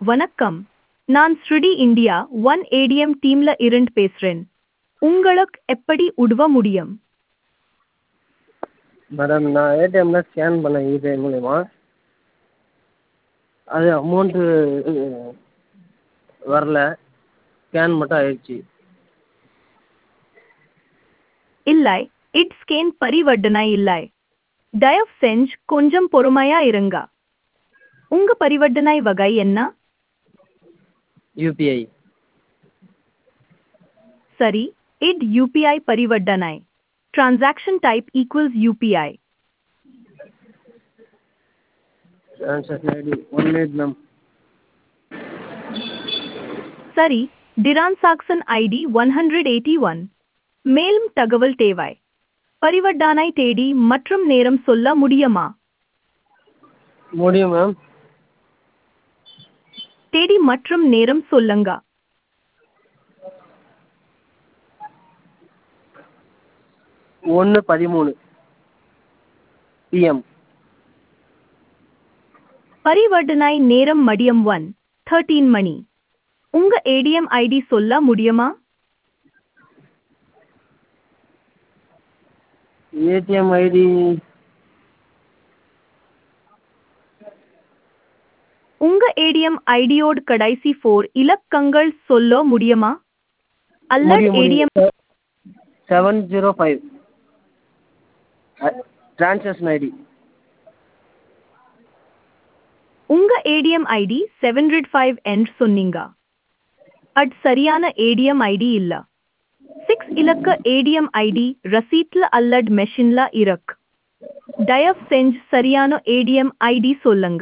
வணக்கம் நான் ஸ்ருடி இந்தியா ஒன் ஏடிஎம் டீம்ல இருந்து பேசுறேன் உங்களுக்கு எப்படி உதவ முடியும் மேடம் நான் ஏடிஎம்மில் ஸ்கேன் பண்ணேன் யூபிஐ மூலிமா அது அமௌண்ட்டு வரல ஸ்கேன் மட்டும் ஆயிடுச்சு இல்லை இட் ஸ்கேன் பரிவர்த்தனை இல்லை தயவு செஞ்சு கொஞ்சம் பொறுமையா இருங்க உங்க பரிவர்த்தனை வகை என்ன யூபிஐ சரி இட் யூபிஐ பரிவர்த்தனை transaction type equals UPI transaction ID one minute ma'am சரி transaction ID one hundred eighty one மேலும் தகவல் தேவை பரிவர்த்தனை தேதி மற்றும் நேரம் சொல்ல முடியுமா முடியும் மேம் தேதி மற்றும் நேரம் சொல்லுங்க ஒன்று பதிமூணு பிஎம் பரிவர்த்தனை நேரம் மதியம் ஒன் தேர்ட்டீன் மணி உங்க ஏடிஎம் ஐடி சொல்ல முடியுமா ஏடிஎம் ஐடி உங்க ஏடிஎம் ஐடியோட கடைசி ஃபோர் இலக்கங்கள் சொல்ல முடியுமா அல்லது ATM seven zero five transaction ID உங்க ATM ID seven hundred five என்று சொன்னீங்க அது சரியான ஏடிஎம் ஐடி இல்ல சிக்ஸ் இலக்க ஏடிஎம் ஐடி ரசீட்ல அல்லது மெஷின்ல இருக்கு தயவு செஞ்சு சரியான ஏடிஎம் ஐடி சொல்லுங்க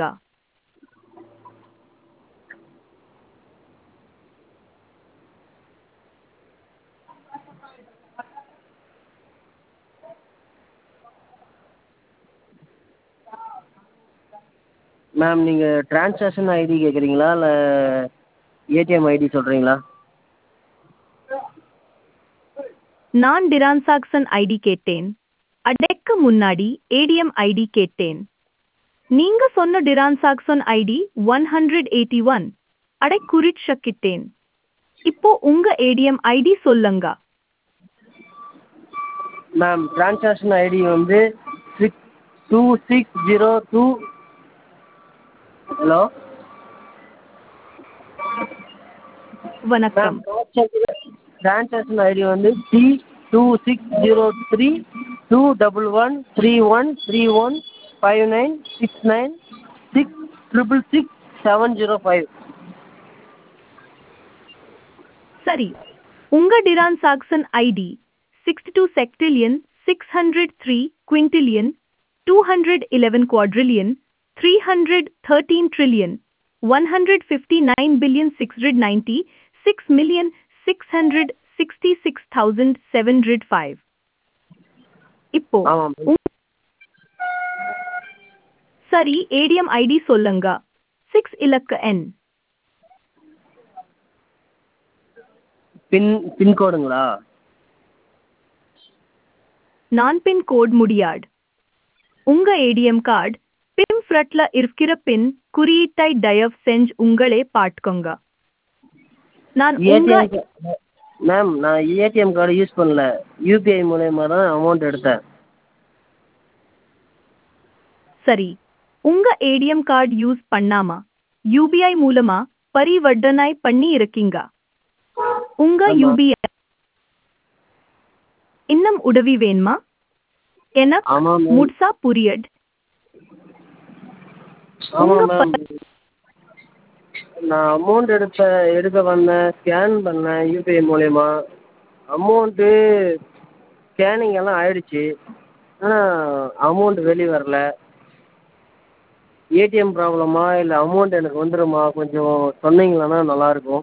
மேம் நீங்கள் ட்ரான்சாக்ஷன் ஐடி கேட்குறீங்களா இல்லை ஏடிஎம் ஐடி சொல்கிறீங்களா நான் டிரான்சாக்ஷன் ஐடி கேட்டேன் அடைக்க முன்னாடி ஏடிஎம் ஐடி கேட்டேன் நீங்க சொன்ன transaction ID one hundred eighty one அடை குறிச்சக்கிட்டேன் இப்போ உங்க ஏடிஎம் ஐடி சொல்லுங்க மேம் ட்ரான்சாக்ஷன் ஐடி வந்து six two six zero two hello வணக்கம் ட்ரான்சாக்ஷன் ஐடி வந்து T two six zero three two double one three one three one five nine six nine six triple six seven zero five சரி உங்க transaction ID sixty two sextillion six hundred three quintillion two hundred eleven quadrillion three hundred thirteen trillion one hundred fifty nine billion six hundred ninety six million six hundred sixty six thousand seven hundred five இப்போ ஆமாம் ma'am உங்க- சரி ATM ID சொல்லுங்க six இலக்க எண் பின் பின்கோடுங்களா நான் பின் code முடியாது உங்க ஏடிஎம் கார்டு பின் ஃப்ரட்ல இருக்கிற பின் குறியீட்டை தயவு செஞ்சு உங்களே பாட்டுக்கோங்க நான் உங்க ஏடிஎம் மேம் நான் ஏடிஎம் கார்டு யூஸ் பண்ணல யூபிஐ மூலயமா தான் அமௌண்ட் எடுத்தேன் சரி உங்க ஏடிஎம் கார்டு யூஸ் பண்ணாம யூபிஐ மூலமா பரிவர்த்தனை பண்ணி இருக்கீங்க உங்க ஆமா. யூபிஐ இன்னும் உதவி வேணுமா எனக்கு ஆமாம் மேம் முட்சா புரியட் ஆமாம் உங்க மேம் நான் அமௌண்ட் எடுத்த எடுக்க வந்தேன் ஸ்கேன் பண்ணேன் யூபிஐ மூலயமா அமௌண்ட்டு ஸ்கேனிங் எல்லாம் ஆயிடுச்சு ஆனால் அமௌண்ட் வெளியே வரல ஏடிஎம் ப்ராப்ளமா இல்லை அமௌண்ட் எனக்கு வந்துடுமா கொஞ்சம் சொன்னீங்கன்னா நல்லாயிருக்கும்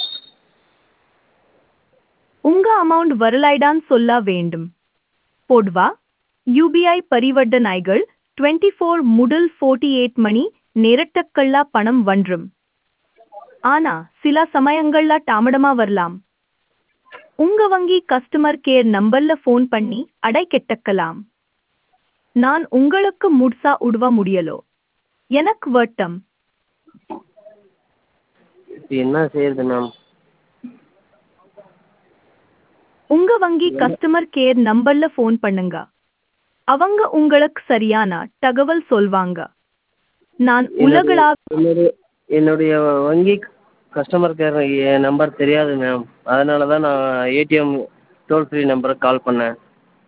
உங்க அமௌண்ட் வரலைடான் சொல்ல வேண்டும் பொதுவா யூபிஐ பரிவர்த்தனைகள் டுவெண்ட்டி ஃபோர் முதல் ஃபோர்ட்டி எயிட் மணி நேரத்துக்குள்ள பணம் வந்துரும் ஆனா சில சமயங்கள்ல தாமதமா வரலாம் உங்க வங்கி கஸ்டமர் கேர் நம்பர்ல ஃபோன் பண்ணி அடை கெட்டக்கலாம் நான் உங்களுக்கு முட்சா உதவ முடியலோ எனக்கு வட்டம் இப்போ என்ன செய்யறது மேம் உங்க வங்கி கஸ்டமர் கேர் நம்பர்ல ஃபோன் பண்ணுங்க அவங்க உங்களுக்கு சரியான தகவல் சொல்வாங்க நான் உலகளா என்னுடைய என்னுடைய வங்கி கஸ்டமர் கேர் நம்பர் தெரியாது மேம் அதனால தான் நான் ஏடிஎம் டோல் ஃப்ரீ நம்பருக்கு கால் பண்ணேன்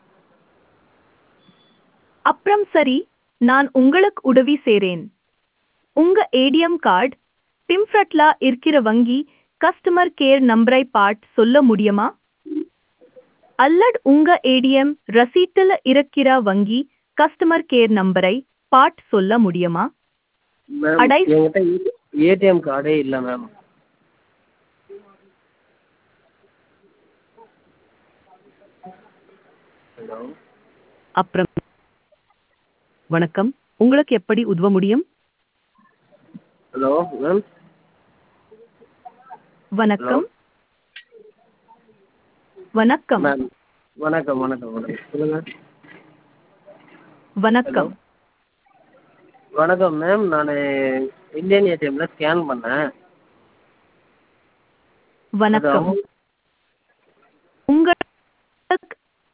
அப்புறம் சரி நான் உங்களுக்கு உதவி செய்றேன் உங்க ஏடிஎம் கார்டு பிம்ஃப்ரட்ல இருக்கிற வங்கி கஸ்டமர் கேர் நம்பரை பாட் சொல்ல முடியுமா அல்லது உங்க ஏடிஎம் ரசீட்டில் இருக்கிற வங்கி கஸ்டமர் கேர் நம்பரை பாட் சொல்ல முடியுமா மேம் அடை- என்கிட்ட ஏடிஎம் கார்டே இல்லை மேம் ஹலோ அப்புறம் வணக்கம் உங்களுக்கு எப்படி உதவ முடியும் ஹலோ மேம் வணக்கம் வணக்கம் மேம் வணக்கம் வணக்கம் வணக்கம் சொல்லுங்கள் வணக்கம் வணக்கம் மேம் நான் இந்தியன் ஏடிஎம்மில் ஸ்கேன் பண்ணேன் அது வணக்கம் amount உங்களுக்கு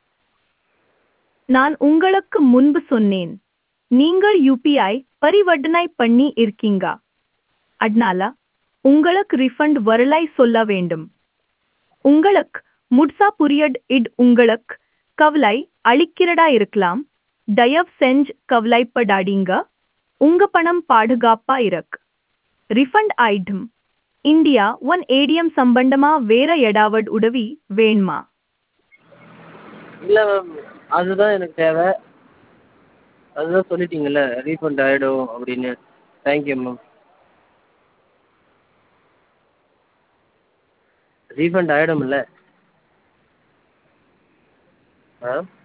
நான் உங்களுக்கு முன்பு சொன்னேன் நீங்கள் யூபிஐ பரிவர்த்தனை பண்ணி இருக்கீங்க அதனால உங்களுக்கு ரிஃபண்ட் வரலை சொல்ல வேண்டும் உங்களுக்கு முட்சா புரியட் இட் உங்களுக்கு கவலை அளிக்கிறதா இருக்கலாம் தயவு செஞ்சு கவலைப்படாதீங்க உங்க பணம் பாதுகாப்பா இருக்கு ரிஃபண்ட் ஆயிடும் இந்தியா ஒன் ஏடிஎம் சம்பந்தமா வேற ஏதாவது உதவி வேணுமா இல்லை மேம் அதுதான் எனக்கு தேவை அதுதான் சொல்லிட்டீங்கல்ல ரீஃபண்ட் ஆகிடும் அப்படின்னு தேங்க்யூ மேம் ரீஃபண்ட் ஆகிடும்ல ஆ